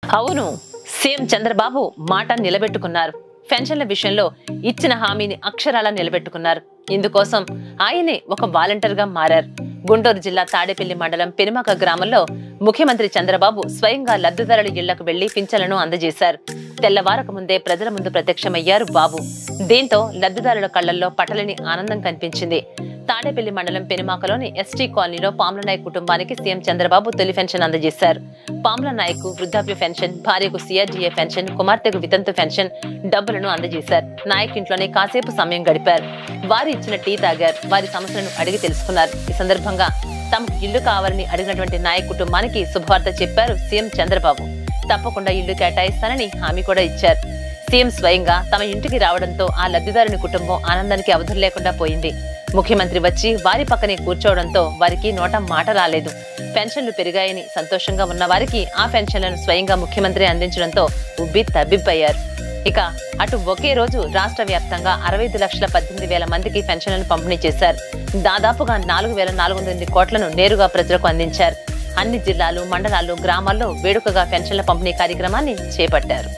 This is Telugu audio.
అవును సీఎం చంద్రబాబు మాట నిలబెట్టుకున్నారు పెన్షన్ల విషయంలో ఇచ్చిన హామీని అక్షరాలా నిలబెట్టుకున్నారు ఇందుకోసం ఆయనే ఒక వాలంటీర్ గా మారారు గుంటూరు జిల్లా తాడేపల్లి మండలం పెనుమక గ్రామంలో ముఖ్యమంత్రి చంద్రబాబు స్వయంగా లబ్ధిదారుల ఇళ్లకు వెళ్లి పింఛన్లను అందజేశారు తెల్లవారక ముందే ప్రజల ముందు ప్రత్యక్షమయ్యారు బాబు దీంతో లబ్ధిదారుల కళ్లల్లో పటలని ఆనందం కనిపించింది తాడేపల్లి మండలం పెనుమాకలోని ఎస్టీ కాలనీలో పాముల నాయక్ కుటుంబానికి సీఎం చంద్రబాబు తొలి పెన్షన్ అందజేశారు పాముల నాయక్ వృద్ధాప్య పెన్షన్ భార్యకు సిఆర్డీఏ పెన్షన్ కుమార్తెకు వితంతు పెన్షన్ డబ్బులను అందజేశారు నాయక్ ఇంట్లోనే కాసేపు సమయం గడిపారు వారు ఇచ్చిన టీ తాగారు వారి సమస్యలను అడిగి తెలుసుకున్నారు ఈ సందర్భంగా తమకు ఇల్లు కావాలని అడిగినటువంటి నాయక్ కుటుంబానికి శుభవార్త చెప్పారు సీఎం చంద్రబాబు తప్పకుండా ఇల్లు కేటాయిస్తానని హామీ కూడా ఇచ్చారు సీఎం స్వయంగా తమ ఇంటికి రావడంతో ఆ లబ్ధిదారుని కుటుంబం ఆనందానికి అవధులు లేకుండా పోయింది ముఖ్యమంత్రి వచ్చి వారి పక్కనే కూర్చోవడంతో వారికి నోట మాట రాలేదు పెన్షన్లు పెరిగాయని సంతోషంగా ఉన్న వారికి ఆ పెన్షన్లను స్వయంగా ముఖ్యమంత్రి అందించడంతో ఉబ్బి తబ్బిబ్బయ్యారు ఇక అటు ఒకే రోజు రాష్ట్ర వ్యాప్తంగా అరవై ఐదు లక్షల పద్దెనిమిది వేల మందికి పెన్షన్లను పంపిణీ చేశారు దాదాపుగా నాలుగు వేల నాలుగు వందల ఎనిమిది కోట్లను నేరుగా ప్రజలకు అందించారు అన్ని జిల్లాలు మండలాలు గ్రామాల్లో వేడుకగా పెన్షన్ల పంపిణీ కార్యక్రమాన్ని చేపట్టారు